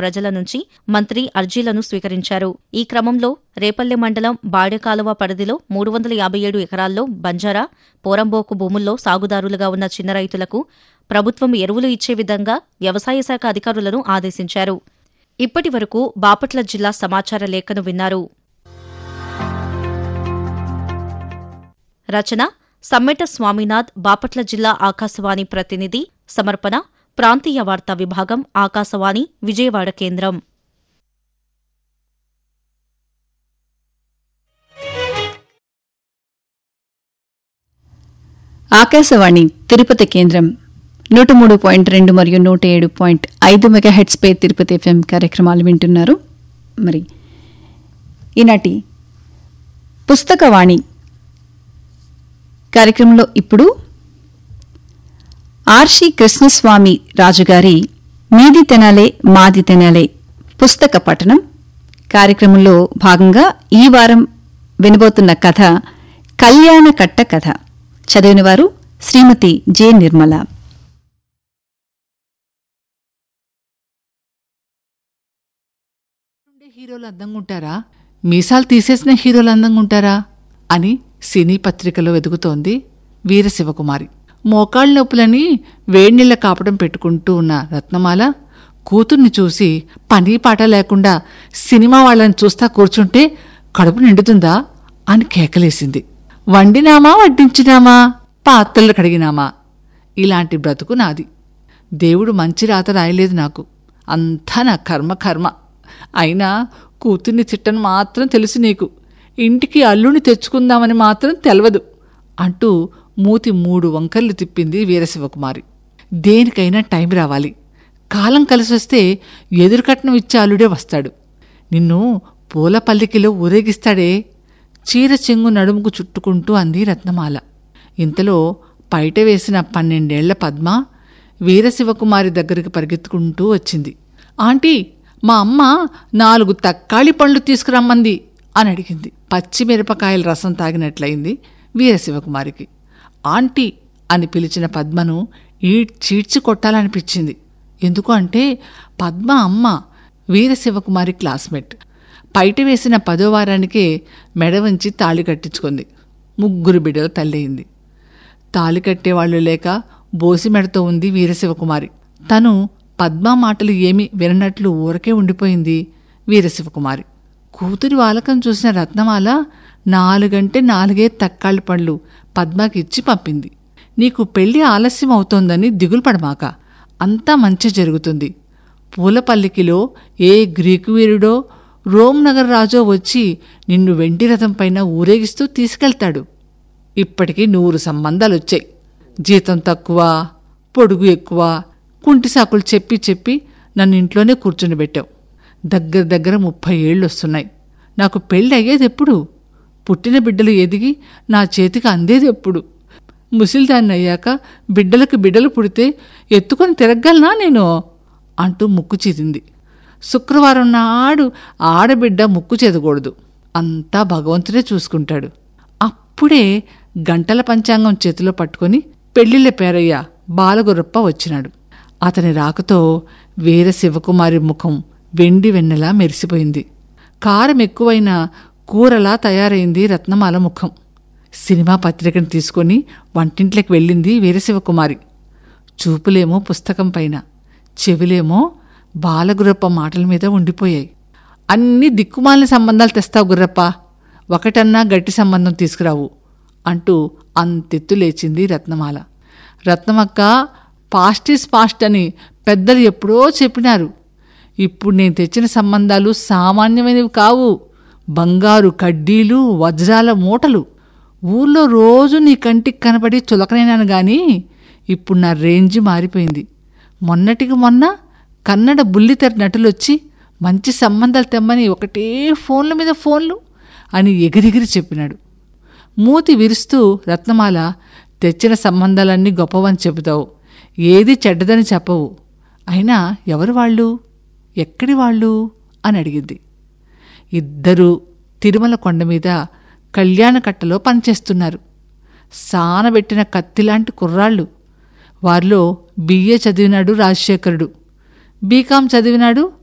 ప్రజల నుంచి మంత్రి అర్జీలను స్వీకరించారు ఈ క్రమంలో రేపల్లె మండలం బాడెకాలువ పరిధిలో మూడు వందల యాభై ఏడు ఎకరాల్లో బంజారా పోరంబోకు భూముల్లో సాగుదారులుగా ఉన్న చిన్న రైతులకు ప్రభుత్వం ఎరువులు ఇచ్చే విధంగా వ్యవసాయ శాఖ అధికారులను ఆదేశించారు ఇప్పటి వరకు బాపట్ల జిల్లా సమాచార లేఖను విన్నారు రచన సమ్మెట స్వామినాథ్ బాపట్ల జిల్లా ఆకాశవాణి ప్రతినిధి సమర్పణ ప్రాంతీయ వార్తా విభాగం ఆకాశవాణి విజయవాడ కేంద్రం ఆకాశవాణి తిరుపతి కేంద్రం నూట మూడు పాయింట్ రెండు మరియు నూట ఏడు పాయింట్ ఐదు మెగాహెట్స్ పై తిరుపతి ఎఫ్ఎం కార్యక్రమాలు వింటున్నారు మరి ఈనాటి పుస్తకవాణి కార్యక్రమంలో ఇప్పుడు ఆర్షి కృష్ణస్వామి రాజుగారి మీది తెనాలే మాది తెనాలే పుస్తక పఠనం కార్యక్రమంలో భాగంగా ఈ వారం వినబోతున్న కథ కళ్యాణ కట్ట కథ చదివిన వారు శ్రీమతి జె నిర్మల ఉండే హీరోలు అందంగా ఉంటారా మీసాలు తీసేసిన హీరోలు అందంగా ఉంటారా అని సినీ పత్రికలో వెతుకుతోంది వీర శివకుమారి మోకాళ్ళ నొప్పులని వేడినీళ్ళ కాపడం పెట్టుకుంటూ ఉన్న రత్నమాల కూతుర్ని చూసి పని పాట లేకుండా సినిమా వాళ్ళని చూస్తా కూర్చుంటే కడుపు నిండుతుందా అని కేకలేసింది వండినామా వడ్డించినామా పాత్రలు కడిగినామా ఇలాంటి బ్రతుకు నాది దేవుడు మంచి రాత రాయలేదు నాకు అంతా నా కర్మ కర్మ అయినా కూతుర్ని తిట్టను మాత్రం తెలుసు నీకు ఇంటికి అల్లుని తెచ్చుకుందామని మాత్రం తెలవదు అంటూ మూతి మూడు వంకర్లు తిప్పింది వీరశివకుమారి దేనికైనా టైం రావాలి కాలం కలిసి వస్తే ఎదురుకట్నం ఇచ్చే అల్లుడే వస్తాడు నిన్ను పూల పల్లికిలో ఊరేగిస్తాడే చీర చెంగు నడుముకు చుట్టుకుంటూ అంది రత్నమాల ఇంతలో పైట వేసిన పన్నెండేళ్ల పద్మ వీరశివకుమారి దగ్గరికి పరిగెత్తుకుంటూ వచ్చింది ఆంటీ మా అమ్మ నాలుగు తక్కాళి పండ్లు తీసుకురమ్మంది అని అడిగింది పచ్చిమిరపకాయల రసం తాగినట్లయింది వీరశివకుమారికి ఆంటీ అని పిలిచిన పద్మను ఈ చీడ్చి కొట్టాలనిపించింది ఎందుకు అంటే పద్మ అమ్మ వీరశివకుమారి క్లాస్మేట్ పైట వేసిన పదో వారానికే మెడ వంచి తాళి కట్టించుకుంది ముగ్గురు బిడ్డల తల్లయింది తాళి కట్టేవాళ్లు లేక బోసి మెడతో ఉంది వీరశివకుమారి తను పద్మా మాటలు ఏమీ విననట్లు ఊరకే ఉండిపోయింది వీరశివకుమారి కూతురి వాలకం చూసిన రత్నమాల నాలుగంటే నాలుగే తక్కాళ్ళ పండ్లు పద్మాకి ఇచ్చి పంపింది నీకు పెళ్లి ఆలస్యం అవుతోందని దిగులు పడమాక అంతా మంచి జరుగుతుంది పూలపల్లికిలో ఏ గ్రీకు వీరుడో రోమ్ నగర్ రాజో వచ్చి నిన్ను వెండి రథం పైన ఊరేగిస్తూ తీసుకెళ్తాడు ఇప్పటికీ నూరు సంబంధాలొచ్చాయి జీతం తక్కువ పొడుగు ఎక్కువ కుంటి సాకులు చెప్పి చెప్పి నన్ను ఇంట్లోనే కూర్చుని పెట్టావు దగ్గర దగ్గర ముప్పై ఏళ్ళు వస్తున్నాయి నాకు పెళ్ళి అయ్యేది ఎప్పుడు పుట్టిన బిడ్డలు ఎదిగి నా చేతికి అందేది ఎప్పుడు ముసిల్దాన్ని అయ్యాక బిడ్డలకు బిడ్డలు పుడితే ఎత్తుకొని తిరగలనా నేను అంటూ ముక్కు చీదింది శుక్రవారం నాడు ఆడబిడ్డ ముక్కు చెదకూడదు అంతా భగవంతుడే చూసుకుంటాడు అప్పుడే గంటల పంచాంగం చేతిలో పట్టుకొని పెళ్లిళ్ళ పేరయ్య బాలగురప్ప వచ్చినాడు అతని రాకతో వీర శివకుమారి ముఖం వెండి వెన్నెలా మెరిసిపోయింది కారం ఎక్కువైన కూరలా తయారైంది రత్నమాల ముఖం సినిమా పత్రికను తీసుకొని వంటింట్లోకి వెళ్ళింది వీరశివకుమారి చూపులేమో పుస్తకం పైన చెవిలేమో బాలగురప్ప మాటల మీద ఉండిపోయాయి అన్ని దిక్కుమాలిన సంబంధాలు తెస్తావు గుర్రప్ప ఒకటన్నా గట్టి సంబంధం తీసుకురావు అంటూ అంతెత్తు లేచింది రత్నమాల రత్నమక్క పాస్ట్ ఈజ్ పాస్ట్ అని పెద్దలు ఎప్పుడో చెప్పినారు ఇప్పుడు నేను తెచ్చిన సంబంధాలు సామాన్యమైనవి కావు బంగారు కడ్డీలు వజ్రాల మూటలు ఊర్లో రోజు నీ కంటికి కనపడి చులకనైనాను గాని ఇప్పుడు నా రేంజ్ మారిపోయింది మొన్నటికి మొన్న కన్నడ బుల్లితెర నటులొచ్చి మంచి సంబంధాలు తెమ్మని ఒకటే ఫోన్ల మీద ఫోన్లు అని ఎగిరిగిరి చెప్పినాడు మూతి విరుస్తూ రత్నమాల తెచ్చిన సంబంధాలన్నీ గొప్పవని చెబుతావు ఏది చెడ్డదని చెప్పవు అయినా ఎవరు వాళ్ళు ఎక్కడి వాళ్ళు అని అడిగింది ఇద్దరూ తిరుమల కొండ మీద కళ్యాణకట్టలో పనిచేస్తున్నారు సానబెట్టిన కత్తిలాంటి కుర్రాళ్ళు వారిలో బిఏ చదివినాడు రాజశేఖరుడు బీకాం చదివినాడు